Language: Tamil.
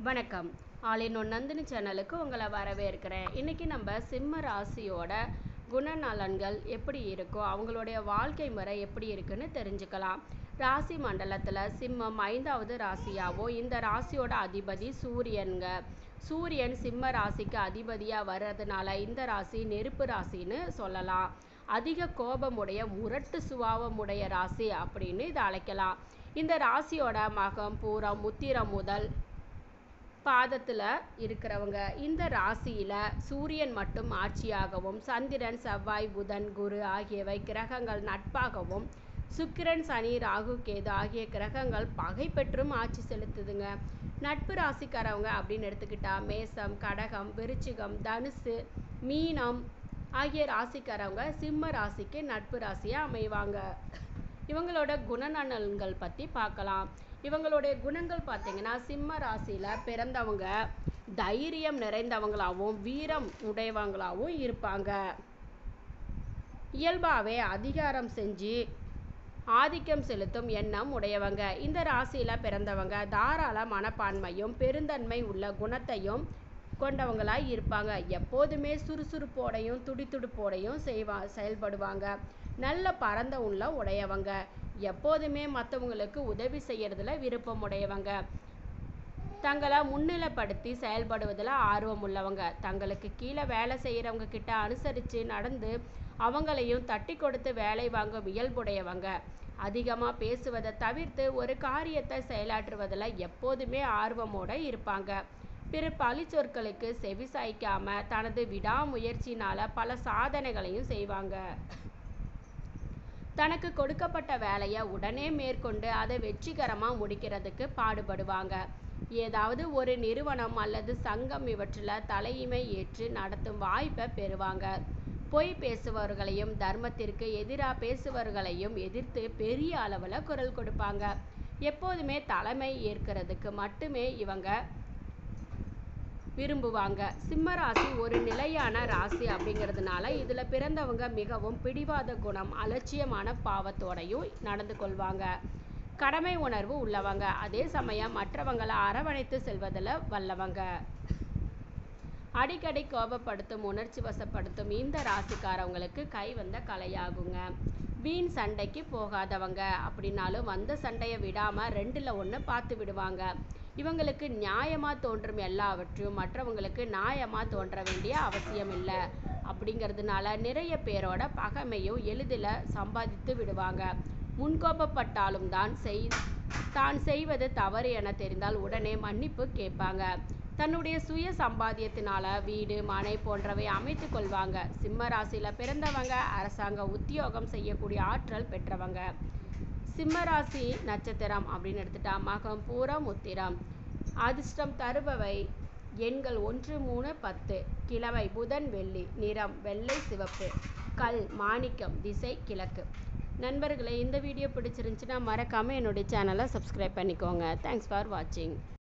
வணக்கம் ஆலின் ஒன் நந்தினி சேனலுக்கு உங்களை வரவேற்கிறேன் இன்னைக்கு நம்ம சிம்ம ராசியோட குணநலன்கள் எப்படி இருக்கும் அவங்களுடைய வாழ்க்கை முறை எப்படி இருக்குன்னு தெரிஞ்சுக்கலாம் ராசி மண்டலத்தில் சிம்மம் ஐந்தாவது ராசியாகவும் இந்த ராசியோட அதிபதி சூரியனுங்க சூரியன் சிம்ம ராசிக்கு அதிபதியாக வர்றதுனால இந்த ராசி நெருப்பு ராசின்னு சொல்லலாம் அதிக கோபமுடைய முரட்டு சுபாவமுடைய ராசி அப்படின்னு இதை அழைக்கலாம் இந்த ராசியோட மகம் பூரம் முத்திரம் முதல் பாதத்தில் இருக்கிறவங்க இந்த ராசியில் சூரியன் மட்டும் ஆட்சியாகவும் சந்திரன் செவ்வாய் புதன் குரு ஆகியவை கிரகங்கள் நட்பாகவும் சுக்கிரன் சனி ராகு கேது ஆகிய கிரகங்கள் பகை பெற்றும் ஆட்சி செலுத்துதுங்க நட்பு ராசிக்காரவங்க அப்படின்னு எடுத்துக்கிட்டா மேசம் கடகம் விருச்சிகம் தனுசு மீனம் ஆகிய ராசிக்காரவங்க சிம்ம ராசிக்கு நட்பு ராசியாக அமைவாங்க இவங்களோட குணநலன்கள் பற்றி பார்க்கலாம் இவங்களுடைய குணங்கள் பார்த்தீங்கன்னா சிம்ம ராசியில் பிறந்தவங்க தைரியம் நிறைந்தவங்களாகவும் வீரம் உடையவங்களாகவும் இருப்பாங்க இயல்பாகவே அதிகாரம் செஞ்சு ஆதிக்கம் செலுத்தும் எண்ணம் உடையவங்க இந்த ராசியில் பிறந்தவங்க தாராள மனப்பான்மையும் பெருந்தன்மை உள்ள குணத்தையும் கொண்டவங்களாய் இருப்பாங்க எப்போதுமே சுறுசுறுப்போடையும் துடிதுடுப்போடையும் செய்வா செயல்படுவாங்க நல்ல பரந்த உள்ள உடையவங்க எப்போதுமே மற்றவங்களுக்கு உதவி செய்யறதுல விருப்பம் உடையவங்க தங்களை முன்னிலைப்படுத்தி செயல்படுவதில் ஆர்வம் உள்ளவங்க தங்களுக்கு கீழே வேலை செய்கிறவங்க கிட்ட அனுசரித்து நடந்து அவங்களையும் தட்டி கொடுத்து வேலை வாங்கும் இயல்புடையவங்க அதிகமாக பேசுவதை தவிர்த்து ஒரு காரியத்தை செயலாற்றுவதில் எப்போதுமே ஆர்வமோடு இருப்பாங்க பிற பழி சொற்களுக்கு செவி சாய்க்காம தனது விடாமுயற்சினால பல சாதனைகளையும் செய்வாங்க தனக்கு கொடுக்கப்பட்ட வேலையை உடனே மேற்கொண்டு அதை வெற்றிகரமாக முடிக்கிறதுக்கு பாடுபடுவாங்க ஏதாவது ஒரு நிறுவனம் அல்லது சங்கம் இவற்றில் தலையிமை ஏற்று நடத்தும் வாய்ப்பை பெறுவாங்க பொய் பேசுபவர்களையும் தர்மத்திற்கு எதிராக பேசுபவர்களையும் எதிர்த்து பெரிய அளவில் குரல் கொடுப்பாங்க எப்போதுமே தலைமை ஏற்கிறதுக்கு மட்டுமே இவங்க விரும்புவாங்க சிம்ம ராசி ஒரு நிலையான ராசி அப்படிங்கிறதுனால இதில் பிறந்தவங்க மிகவும் பிடிவாத குணம் அலட்சியமான பாவத்தோடையும் நடந்து கொள்வாங்க கடமை உணர்வு உள்ளவங்க அதே சமயம் மற்றவங்களை அரவணைத்து செல்வதில் வல்லவங்க அடிக்கடி கோபப்படுத்தும் உணர்ச்சி வசப்படுத்தும் இந்த ராசிக்காரவங்களுக்கு கை வந்த கலையாகுங்க வீண் சண்டைக்கு போகாதவங்க அப்படின்னாலும் வந்த சண்டையை விடாமல் ரெண்டில் ஒன்று பார்த்து விடுவாங்க இவங்களுக்கு நியாயமாக தோன்றும் எல்லாவற்றையும் மற்றவங்களுக்கு நியாயமாக தோன்ற வேண்டிய அவசியம் இல்லை அப்படிங்கிறதுனால நிறைய பேரோட பகைமையும் எளிதில் சம்பாதித்து விடுவாங்க முன்கோபப்பட்டாலும் தான் செய் தான் செய்வது தவறு என தெரிந்தால் உடனே மன்னிப்பு கேட்பாங்க தன்னுடைய சுய சம்பாத்தியத்தினால வீடு மனை போன்றவை அமைத்து கொள்வாங்க சிம்ம ராசியில் பிறந்தவங்க அரசாங்க உத்தியோகம் செய்யக்கூடிய ஆற்றல் பெற்றவங்க சிம்மராசி நட்சத்திரம் அப்படின்னு எடுத்துட்டா மகம் பூரம் உத்திரம் அதிர்ஷ்டம் தருபவை எண்கள் ஒன்று மூணு பத்து கிழமை புதன் வெள்ளி நிறம் வெள்ளை சிவப்பு கல் மாணிக்கம் திசை கிழக்கு நண்பர்களே இந்த வீடியோ பிடிச்சிருந்துச்சுன்னா மறக்காமல் என்னுடைய சேனலை சப்ஸ்கிரைப் பண்ணிக்கோங்க தேங்க்ஸ் ஃபார் வாட்சிங்